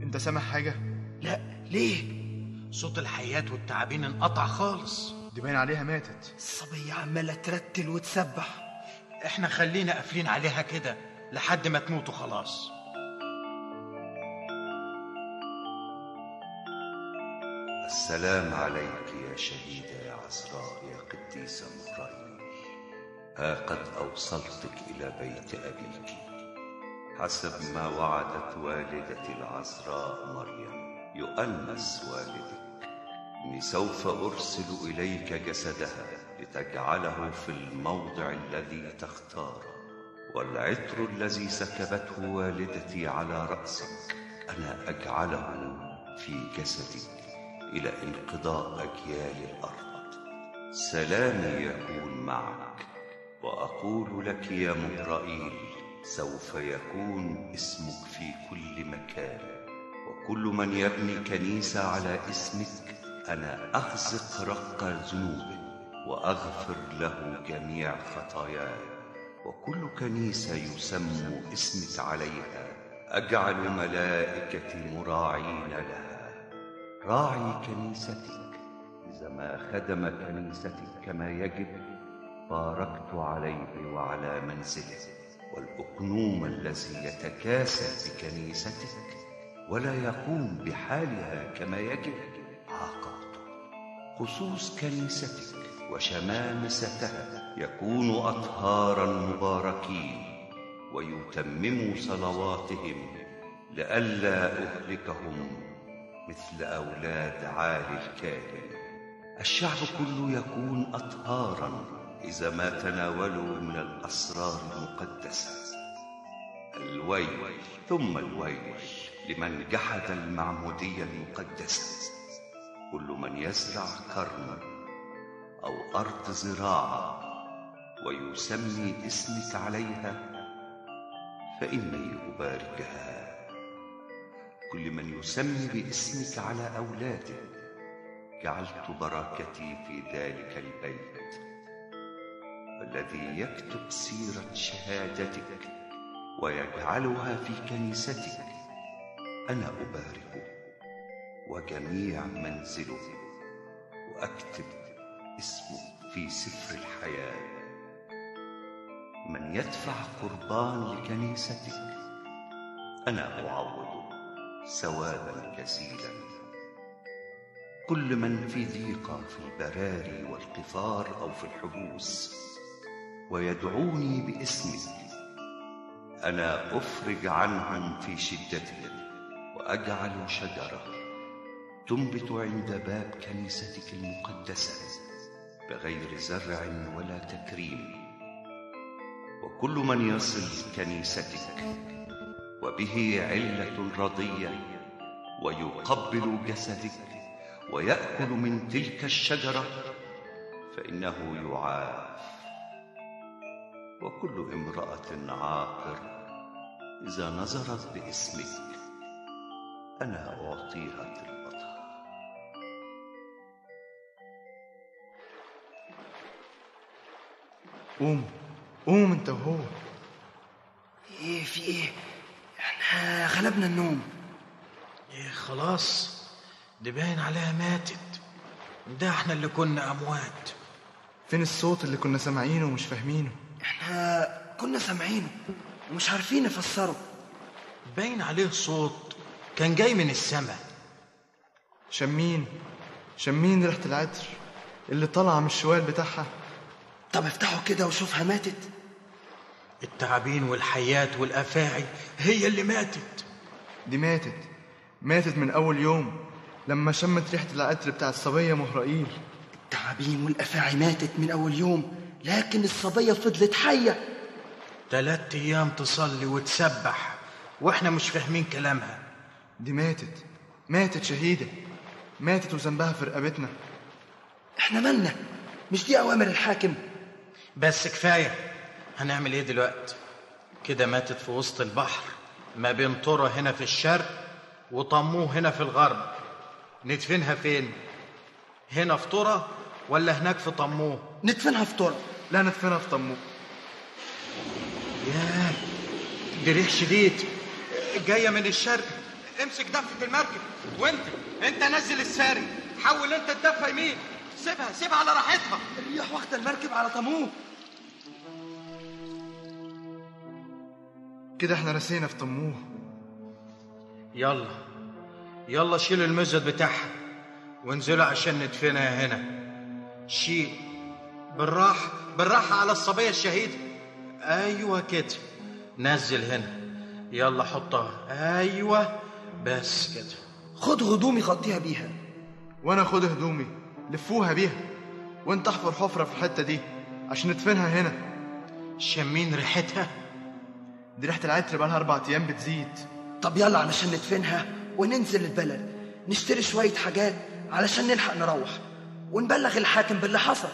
انت سامع حاجة؟ لا ليه صوت الحياة والتعابين انقطع خالص دي باين عليها ماتت الصبية عمالة ترتل وتسبح احنا خلينا قافلين عليها كده لحد ما تموت وخلاص السلام عليك يا شهيدة يا عذراء يا قديسة مهرين ها قد أوصلتك إلى بيت أبيك حسب ما وعدت والدتي العذراء مريم يؤنس والدك إني سوف أرسل إليك جسدها لتجعله في الموضع الذي تختاره والعطر الذي سكبته والدتي على رأسك أنا أجعله في جسدك إلى انقضاء أجيال الأرض سلامي يكون معك وأقول لك يا مهرائيل سوف يكون اسمك في كل مكان وكل من يبني كنيسة على اسمك أنا أغزق رق ذنوبه وأغفر له جميع خطاياه وكل كنيسة يسمى اسمك عليها أجعل ملائكتي مراعين لها راعي كنيستك إذا ما خدم كنيستك كما يجب باركت عليه وعلى منزله والأقنوم الذي يتكاسل بكنيستك ولا يقوم بحالها كما يجب عاقبته خصوص كنيستك وشمامستها يكون أطهارا مباركين ويتمموا صلواتهم لئلا أهلكهم مثل أولاد عالي الكاهن الشعب كله يكون أطهارا إذا ما تناولوا من الأسرار المقدسة الويل ثم الويل لمن جحد المعمودية المقدسة كل من يزرع كرما أو أرض زراعة ويسمي اسمك عليها فإني أباركها كل من يسمي باسمك على أولاده جعلت بركتي في ذلك البيت والذي يكتب سيرة شهادتك ويجعلها في كنيستك أنا أباركه وجميع منزله وأكتب اسمه في سفر الحياة من يدفع قربان لكنيستك أنا أعوضه ثوابا جزيلا كل من في ضيقة في البراري والقفار أو في الحبوس ويدعوني باسمك أنا أفرج عنهم في شدتهم وأجعل شجرة تنبت عند باب كنيستك المقدسة بغير زرع ولا تكريم وكل من يصل كنيستك وبه علة رضية ويقبل جسدك ويأكل من تلك الشجرة فإنه يعاف وكل امرأة عاقر إذا نظرت باسمك أنا أعطيها تربتها قوم قوم انت وهو ايه في ايه احنا غلبنا النوم ايه خلاص دي باين عليها ماتت ده احنا اللي كنا اموات فين الصوت اللي كنا سامعينه ومش فاهمينه احنا كنا سامعينه ومش عارفين نفسره باين عليه صوت كان جاي من السماء شمين شمين ريحة العطر اللي طالعة من الشوال بتاعها طب افتحوا كده وشوفها ماتت التعابين والحيات والافاعي هي اللي ماتت دي ماتت ماتت من أول يوم لما شمت ريحة العطر بتاع الصبية مهرائيل التعابين والافاعي ماتت من اول يوم لكن الصبية فضلت حية تلات ايام تصلي وتسبح واحنا مش فاهمين كلامها دي ماتت ماتت شهيدة ماتت وذنبها في رقبتنا احنا مالنا مش دي اوامر الحاكم بس كفايه هنعمل ايه دلوقتي كده ماتت في وسط البحر ما بين طرة هنا في الشرق وطموه هنا في الغرب ندفنها فين هنا في طرة ولا هناك في طموه ندفنها في تراب لا ندفنها في طموح ياه دي ريح شديد جاية من الشرق امسك دفة المركب وانت انت نزل الساري حول انت الدفة يمين سيبها سيبها على راحتها الريح واخدة المركب على طموه كده احنا رسينا في طموه يلا يلا شيل المزد بتاعها وانزلوا عشان ندفنها هنا شيل بالراحة بالراحة على الصبية الشهيدة أيوة كده نزل هنا يلا حطها أيوة بس كده خد هدومي غطيها بيها وانا خد هدومي لفوها بيها وانت احفر حفرة في الحتة دي عشان ندفنها هنا شمين ريحتها دي ريحة العطر بقالها أربع أيام بتزيد طب يلا علشان ندفنها وننزل البلد نشتري شوية حاجات علشان نلحق نروح ونبلغ الحاكم باللي حصل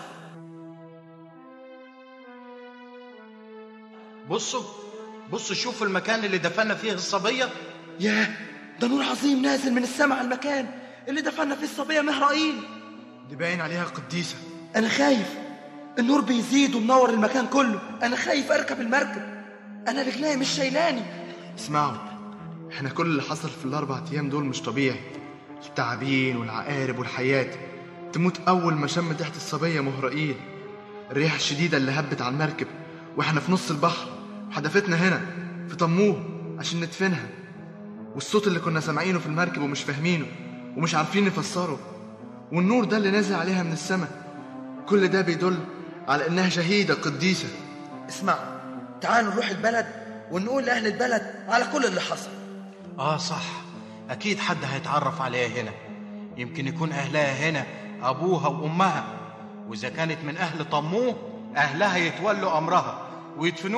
بصوا بصوا شوفوا المكان اللي دفنا فيه الصبية ياه ده نور عظيم نازل من السماء على المكان اللي دفنا فيه الصبية مهرائيل دي باين عليها قديسة أنا خايف النور بيزيد ومنور المكان كله أنا خايف أركب المركب أنا رجلي مش شايلاني اسمعوا احنا كل اللي حصل في الأربع أيام دول مش طبيعي التعابين والعقارب والحيات تموت أول ما شمت ريحة الصبية مهرائيل الريحة الشديدة اللي هبت على المركب واحنا في نص البحر وحدفتنا هنا في طموه عشان ندفنها والصوت اللي كنا سامعينه في المركب ومش فاهمينه ومش عارفين نفسره والنور ده اللي نازل عليها من السماء كل ده بيدل على إنها شهيدة قديسة اسمعوا تعالوا نروح البلد ونقول لأهل البلد على كل اللي حصل آه صح أكيد حد هيتعرف عليها هنا يمكن يكون أهلها هنا أبوها وأمها وإذا كانت من أهل طموه أهلها يتولوا أمرها ويدفنوها